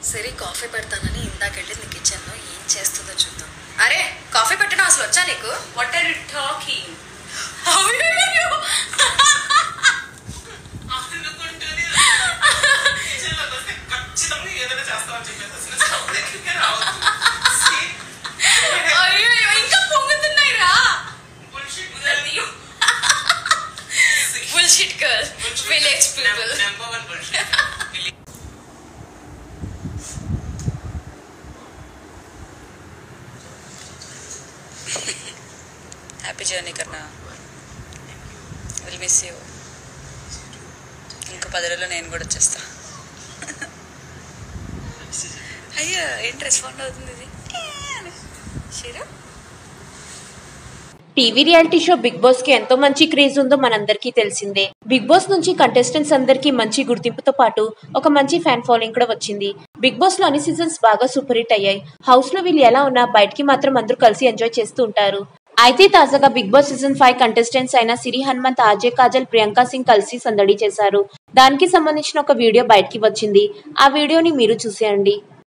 సరే కాఫీ పెడతానని ఇందాకెళ్ళి నీకు ఇచ్చాను ఏం చేస్తుందో చూద్దాం అరే కాఫీ పెట్టడం అసలు వచ్చా నీకు వాట్ ఆర్ యు టాకింగ్ అనుకుంటూనే కిచెన్లోకి వస్తే ఖచ్చితంగా ఏదైనా చేస్తామని చెప్పేసి అసలు స్టవ్ దగ్గరికి రావద్దు. See? అయ్యో ఇంకా పొంగుతున్నాయి రా Bullshit girl. See? Bullshit girl Bullshit. Village people Num- number one bullshit. Village. Happy journey కన్నా విల్ మిస్ యూ ఇంకో పది రోజుల్లో నేను కూడా వచ్చేస్తా అయ్యో ఏంటి రెస్పాండ్ అవుతుంది ఇది షీరా TV reality show Bigg Boss కి ఎంతో మంచి క్రేజ్ ఉందో మనందరికీ తెలిసిందే బిగ్ బాస్ నుంచి కంటెస్టెంట్స్ అందరికీ మంచి గుర్తింపుతో పాటు ఒక మంచి ఫ్యాన్ ఫాలోయింగ్ కూడా వచ్చింది బిగ్ బాస్ లో అన్ని సీజన్స్ బాగా సూపర్ హిట్ అయ్యాయి హౌస్ లో వీళ్ళు ఎలా ఉన్నా బయటికి మాత్రం అందరూ కలిసి ఎంజాయ్ చేస్తూ ఉంటారు అయితే తాజాగా Bigg Boss season five contestants అయిన సిరి హనుమంత్ ఆజే కాజల్ ప్రియాంక సింగ్ కలిసి సందడి చేశారు దానికి సంబంధించిన ఒక వీడియో బయటికి వచ్చింది ఆ వీడియోని మీరు చూసేయండి